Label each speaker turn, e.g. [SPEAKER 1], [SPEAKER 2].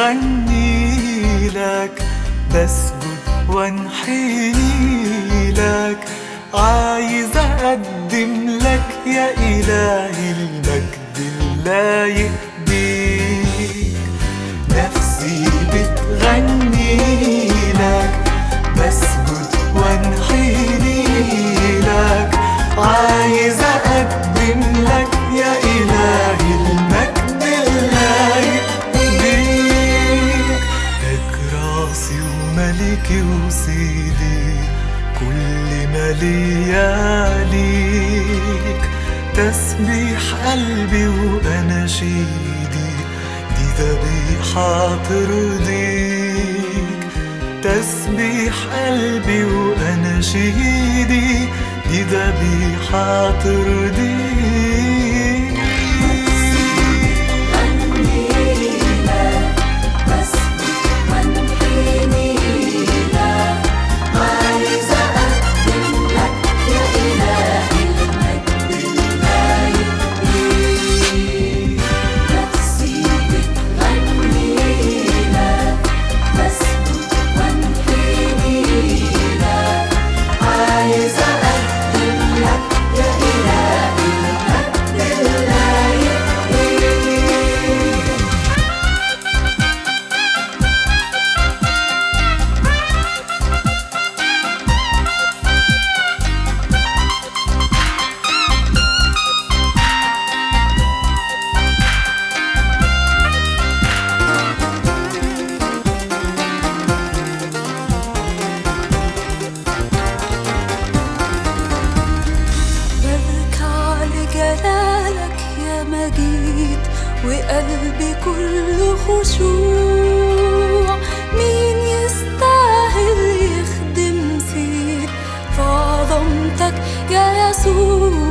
[SPEAKER 1] بتغني لك بسجد وانحني لك عايز اقدم لك يا الهي المجد اللايق بيك نفسي بتغني لك بسجد وانحني لك عايز اقدم لك يا الهي المجد اللايق بيك لك راسي وملكي وسيدي كل ما ليا ليك تسبيح قلبي واناشيدي دي ذبيحة ترضيك تسبيح قلبي واناشيدي دي ذبيحة ترضيك
[SPEAKER 2] عايز اقدم لك يا الهي المجد اللايق بيك
[SPEAKER 3] بركع لجلالك يا مجيد وقلبي كله خشوع مين يستاهل يخدم فيك في عظمتك يا يسوع